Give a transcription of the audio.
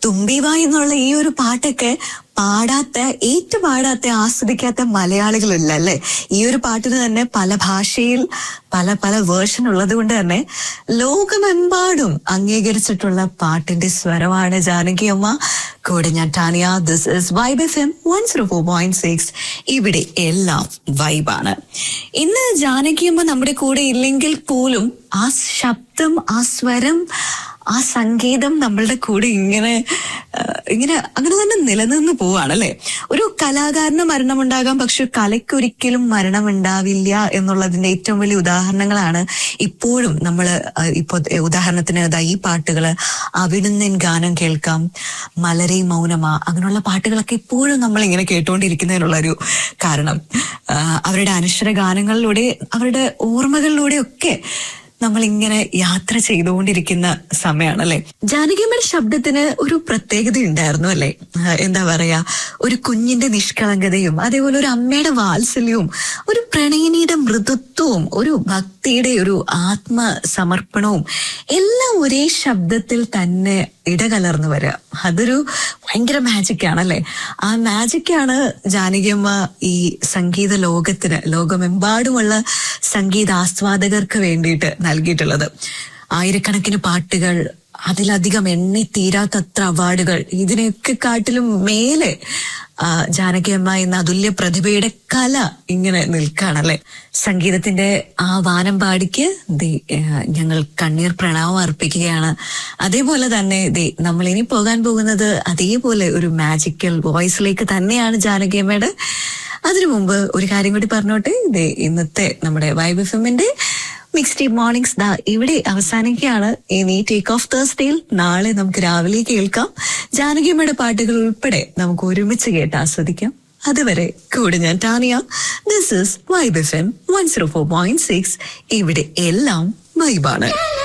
തുമ്പിവ എന്നുള്ള ഈ ഒരു പാട്ടൊക്കെ പാടാത്ത ഏറ്റു പാടാത്ത ആസ്വദിക്കാത്ത മലയാളികളില്ല അല്ലെ ഈ ഒരു പാട്ടിന് തന്നെ പല ഭാഷയിൽ പല പല വേർഷൻ ഉള്ളത് കൊണ്ട് തന്നെ ലോകമെമ്പാടും അംഗീകരിച്ചിട്ടുള്ള പാട്ടിന്റെ സ്വരമാണ് ജാനകി അമ്മ കൂടെ ഞാൻ Tania this is vibe F M one zero four point six ഇവിടെ എല്ലാം വൈബാണ് ഇന്ന് ജാനകി അമ്മ നമ്മുടെ കൂടെ ഇല്ലെങ്കിൽ പോലും ആ ശബ്ദം ആ സ്വരം ആ സംഗീതം നമ്മളുടെ കൂടെ ഇങ്ങനെ ആ, ഇങ്ങനെ അങ്ങനെ തന്നെ നിലനിന്ന് പോവാണ് അല്ലെ ഒരു കലാകാരന് മരണമുണ്ടാകാം പക്ഷെ കലയ്ക്കൊരിക്കലും മരണമുണ്ടാവില്ല എന്നുള്ളതിന്റെ ഏറ്റവും വലിയ ഉദാഹരണങ്ങളാണ് ഇപ്പോഴും നമ്മൾ ഇപ്പൊ ഉദാഹരണത്തിന് ദാ ഈ പാട്ടുകള് അവിടുന്ന് ഗാനം കേൾക്കാം മലരെ മൗനമാ അങ്ങനെയുള്ള പാട്ടുകളൊക്കെ ഇപ്പോഴും നമ്മൾ ഇങ്ങനെ കേട്ടുകൊണ്ടിരിക്കുന്നതിനുള്ള ഒരു കാരണം ആ, അവരുടെ അനശ്വര ഗാനങ്ങളിലൂടെ അവരുടെ ഓർമ്മകളിലൂടെ ഒക്കെ നമ്മൾ ഇങ്ങനെ യാത്ര ചെയ്തുകൊണ്ടിരിക്കുന്ന സമയമാണ് അല്ലെ ജാനകിയമ്മയുടെ ശബ്ദത്തിന് ഒരു പ്രത്യേകത ഉണ്ടായിരുന്നു അല്ലെ ആ, എന്താ പറയാ ഒരു കുഞ്ഞിന്റെ നിഷ്കളങ്കതയും അതേപോലെ ഒരു അമ്മയുടെ വാത്സല്യവും ഒരു പ്രണയിനിയുടെ മൃദുത്വവും ഒരു ഭക്തിയുടെ ഒരു ആത്മസമർപ്പണവും എല്ലാം ഒരേ ശബ്ദത്തിൽ തന്നെ ഇടകലർന്നു വരിക അതൊരു ഭയങ്കര മാജിക് ആണല്ലേ ആ മാജിക്കാണ് ജാനകിയമ്മ ഈ സംഗീത ലോകത്തിന് ലോകമെമ്പാടുമുള്ള സംഗീത ആസ്വാദകർക്ക് വേണ്ടിയിട്ട് നൽകിയിട്ടുള്ളത് ആയിരക്കണക്കിന് പാട്ടുകൾ അതിലധികം എണ്ണി തീരാത്തത്ര അവാർഡുകൾ ഇതിനെയൊക്കെ കാട്ടിലും മേലെ ആ, ജാനകിയമ്മ എന്ന അതുല്യ പ്രതിഭയുടെ കല ഇങ്ങനെ നിൽക്കുകയാണല്ലേ സംഗീതത്തിന്റെ ആ വാനം പാടിക്ക് ദേ, ആ, ഞങ്ങൾ കണ്ണീർ പ്രണാമം അർപ്പിക്കുകയാണ് അതേപോലെ തന്നെ ദേ നമ്മൾ ഇനി പോകാൻ പോകുന്നത് അതേപോലെ ഒരു മാജിക്കൽ വോയിസിലേക്ക് തന്നെയാണ് ജാനകിയമ്മയുടെ അതിനു മുമ്പ് ഒരു കാര്യം കൂടി പറഞ്ഞോട്ടെ ദേ ഇന്നത്തെ നമ്മുടെ വൈബ് എഫ് എമ്മിന്റെ മിക്സ് ടീം മോർണിംഗ്സ് ദാ ഇവിടെ അവസാനിക്കുകയാണ് ഇനി ടേക്ക് ഓഫ് തേഴ്സ്ഡേയിൽ നാളെ നമുക്ക് രാവിലെ കേൾക്കാം ജാനകിയമ്മയുടെ പാട്ടുകൾ ഉൾപ്പെടെ നമുക്ക് ഒരുമിച്ച് കേട്ട് ആസ്വദിക്കാം അതുവരെ കൂടെ ഞാൻ Tania this is vibe F M one zero four point six ഇവിടെ എല്ലാം വൈബാണ്